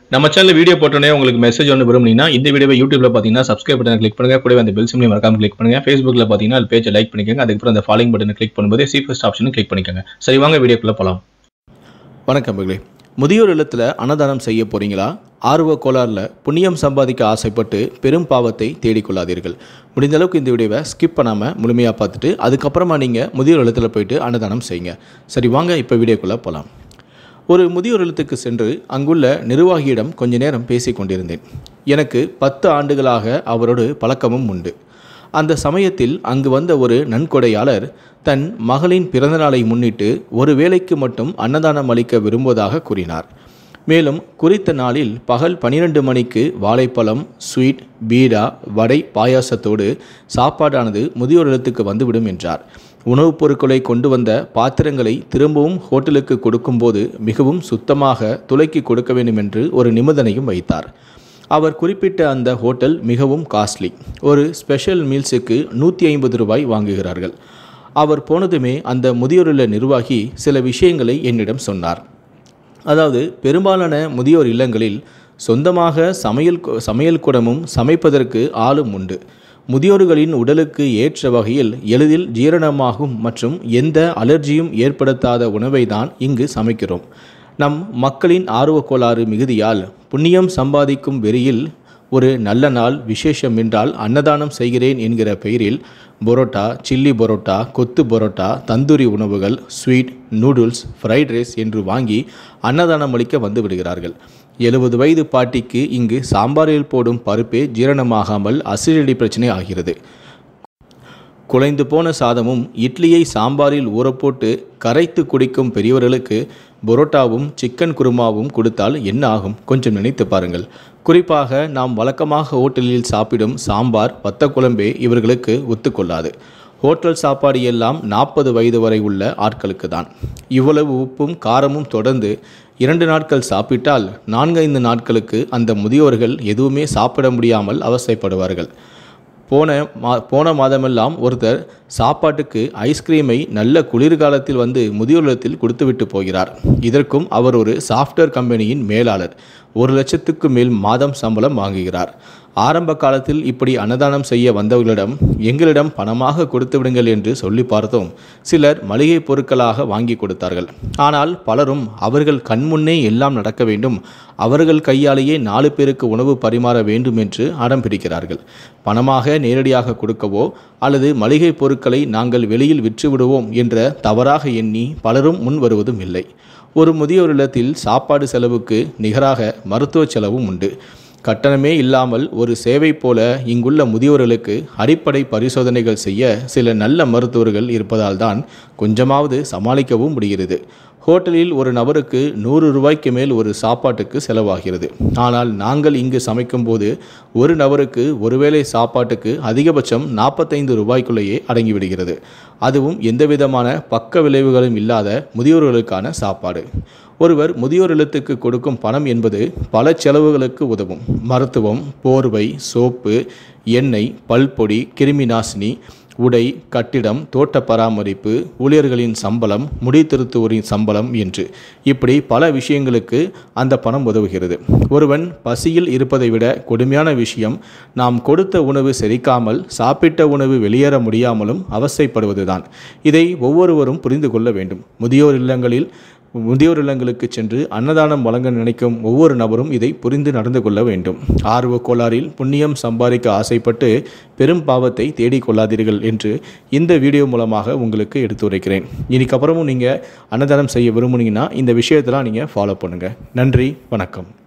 நம்ம channel video போட்டோன்னே உங்களுக்கு மெசேஜ் ஒன்று விரும்புனீங்கன்னா இந்த வீடியோவை யூடியூப்ல பார்த்தீங்கன்னா சப்ஸ்கிரைப் பட்டன் கிளிக் பண்ணுங்க கூடவே அந்த பெல் சிம்லையும் மறக்காம கிளிக் பண்ணுங்க ஃபேஸ்புக்ல பார்த்தீங்கன்னா அது பேஜை லைக் பண்ணிக்கோங்க அதுக்கப்புறம் அந்த ஃபாலோயிங் பட்டனை கிளிக் பண்ணும்போது சி ஃபர்ஸ்ட் ஆப்ஷனும் கிளிக் பண்ணிக்கோங்க சரி வாங்க வீடியோக்குள்ள போலாம் வணக்கம் மகளே முதியோர் இல்லத்தில் அன்னதானம் செய்ய போறீங்களா ஆர்வ கோளாறில் புண்ணியம் சம்பாதிக்க ஆசைப்பட்டு பெரும் பாவத்தை தேடிக்கொள்ளாதீர்கள் முடிந்த அளவுக்கு இந்த வீடியோவை ஸ்கிப் பண்ணாமல் முழுமையாக பார்த்துட்டு அதுக்கப்புறமா நீங்கள் முதியோர் இல்லத்தில் போயிட்டு அன்னதானம் செய்யுங்க சரி வாங்க இப்போ வீடியோக்குள்ளே போகலாம் ஒரு முதியோர் இல்லத்துக்கு சென்று அங்குள்ள நிர்வாகியிடம் கொஞ்ச நேரம் பேசிக் கொண்டிருந்தேன் எனக்கு பத்து ஆண்டுகளாக அவரோடு பழக்கமும் உண்டு அந்த சமயத்தில் அங்கு வந்த ஒரு நன்கொடையாளர் தன் மகளின் பிறந்தநாளை முன்னிட்டு ஒரு வேளைக்கு மட்டும் அன்னதானம் அளிக்க விரும்புவதாக கூறினார் மேலும் குறித்த நாளில் பகல் பனிரெண்டு மணிக்கு வாழைப்பழம் ஸ்வீட் பீடா வடை பாயாசத்தோடு சாப்பாடானது முதியோர் இல்லத்துக்கு வந்துவிடும் என்றார் உணவுப் பொருட்களை கொண்டு வந்த பாத்திரங்களை திரும்பவும் ஹோட்டலுக்கு கொடுக்கும்போது மிகவும் சுத்தமாக துலக்கி கொடுக்க வேண்டும் என்று ஒரு நிபந்தனையும் வைத்தார் அவர் குறிப்பிட்ட அந்த ஹோட்டல் மிகவும் காஸ்ட்லி ஒரு ஸ்பெஷல் மீல்ஸுக்கு நூற்றி ஐம்பது ரூபாய் வாங்குகிறார்கள் அவர் போனதுமே அந்த முதியோருள்ள நிர்வாகி சில விஷயங்களை என்னிடம் சொன்னார் அதாவது பெரும்பாலான முதியோர் இல்லங்களில் சொந்தமாக சமையல் கு- சமையல் கூடமும் சமைப்பதற்கு ஆளும் உண்டு முதியோர்களின் உடலுக்கு ஏற்ற வகையில் எளிதில் ஜீரணமாகும் மற்றும் எந்த அலர்ஜியும் ஏற்படுத்தாத உணவை தான் இங்கு சமைக்கிறோம் நம் மக்களின் ஆர்வக் கோளாறு மிகுதியால் புண்ணியம் சம்பாதிக்கும் வெறியில் ஒரு நல்ல நாள் விசேஷம் என்றால் அன்னதானம் செய்கிறேன் என்கிற பெயரில் பரோட்டா சில்லி பரோட்டா கொத்து பரோட்டா தந்தூரி உணவுகள் ஸ்வீட் நூடுல்ஸ் ஃப்ரைட் ரைஸ் என்று வாங்கி அன்னதானம் அளிக்க வந்து விடுகிறார்கள் எழுபது வயது பாட்டிக்கு இங்கு சாம்பாரில் போடும் பருப்பே ஜீரணமாகாமல் அசிடிட்டி பிரச்சனை ஆகிறது குலைந்து போன சாதமும் இட்லியை சாம்பாரில் ஊறப்போட்டு கரைத்து குடிக்கும் பெரியவர்களுக்கு பரோட்டாவும் சிக்கன் குருமாவும் கொடுத்தால் என்ன ஆகும் கொஞ்சம் நினைத்து பாருங்கள் குறிப்பாக நாம் வழக்கமாக ஹோட்டலில் சாப்பிடும் சாம்பார் வத்த குழம்பே இவர்களுக்கு ஒத்துக்கொள்ளாது ஹோட்டல் சாப்பாடு எல்லாம் நாற்பது வயது வரை உள்ள ஆட்களுக்கு தான் இவ்வளவு உப்பும் காரமும் தொடர்ந்து இரண்டு நாட்கள் சாப்பிட்டால் நான்கைந்து நாட்களுக்கு அந்த முதியோர்கள் எதுவுமே சாப்பிட முடியாமல் அவசைப்படுவார்கள் போன மா போன மாதமெல்லாம் ஒருத்தர் சாப்பாட்டுக்கு ஐஸ்கிரீமை நல்ல குளிர்காலத்தில் வந்து முதியோர்லத்தில் கொடுத்துவிட்டு போகிறார் இதற்கும் அவர் ஒரு சாஃப்ட்வேர் கம்பெனியின் மேலாளர் ஒரு லட்சத்துக்கு மேல் மாதம் சம்பளம் வாங்குகிறார் ஆரம்ப காலத்தில் இப்படி அன்னதானம் செய்ய வந்தவர்களிடம் எங்களிடம் பணமாக கொடுத்து விடுங்கள் என்று சொல்லி பார்த்தோம் சிலர் மளிகை பொருட்களாக வாங்கி கொடுத்தார்கள் ஆனால் பலரும் அவர்கள் கண்முன்னே எல்லாம் நடக்க வேண்டும் அவர்கள் கையாலேயே நாலு பேருக்கு உணவு பரிமாற வேண்டும் என்று அடம் பிடிக்கிறார்கள் பணமாக நேரடியாக கொடுக்கவோ அல்லது மளிகை பொருட்களை நாங்கள் வெளியில் விற்று விடுவோம் என்ற தவறாக எண்ணி பலரும் முன் வருவதும் இல்லை ஒரு முதியோர் இல்லத்தில் சாப்பாடு செலவுக்கு நிகராக மருத்துவ செலவும் உண்டு கட்டணமே இல்லாமல் ஒரு சேவை போல இங்குள்ள முதியோர்களுக்கு அடிப்படை பரிசோதனைகள் செய்ய சில நல்ல மருத்துவர்கள் இருப்பதால் தான் கொஞ்சமாவது சமாளிக்கவும் முடிகிறது ஹோட்டலில் ஒரு நபருக்கு நூறு ரூபாய்க்கு மேல் ஒரு சாப்பாட்டுக்கு செலவாகிறது ஆனால் நாங்கள் இங்கு சமைக்கும்போது ஒரு நபருக்கு ஒருவேளை சாப்பாட்டுக்கு அதிகபட்சம் நாற்பத்தைந்து ரூபாய்க்குள்ளேயே அடங்கிவிடுகிறது அதுவும் எந்தவிதமான பக்க விளைவுகளும் இல்லாத முதியோர்களுக்கான சாப்பாடு ஒருவர் முதியோர் இல்லத்துக்கு கொடுக்கும் பணம் என்பது பல செலவுகளுக்கு உதவும் மருத்துவம் போர்வை சோப்பு எண்ணெய் பல்பொடி கிருமி நாசினி உடை கட்டிடம் தோட்ட பராமரிப்பு ஊழியர்களின் சம்பளம் முடி திருத்துவோரின் சம்பளம் என்று இப்படி பல விஷயங்களுக்கு அந்த பணம் உதவுகிறது ஒருவன் பசியில் இருப்பதை விட கொடுமையான விஷயம் நாம் கொடுத்த உணவு செரிக்காமல் சாப்பிட்ட உணவு வெளியேற முடியாமலும் அவசைப்படுவதுதான் இதை ஒவ்வொருவரும் புரிந்து கொள்ள வேண்டும் முதியோர் இல்லங்களில் முதியோர் இல்லங்களுக்கு சென்று அன்னதானம் வழங்க நினைக்கும் ஒவ்வொரு நபரும் இதை புரிந்து நடந்து கொள்ள வேண்டும் ஆர்வ கோளாறில் புண்ணியம் சம்பாதிக்க ஆசைப்பட்டு பெரும் பாவத்தை தேடிக் கொள்ளாதீர்கள் என்று இந்த வீடியோ மூலமாக உங்களுக்கு எடுத்துரைக்கிறேன் இதுக்கப்புறமும் நீங்கள் அன்னதானம் செய்ய விரும்புனீங்கன்னா இந்த விஷயத்தெல்லாம் நீங்கள் ஃபாலோ பண்ணுங்கள் நன்றி வணக்கம்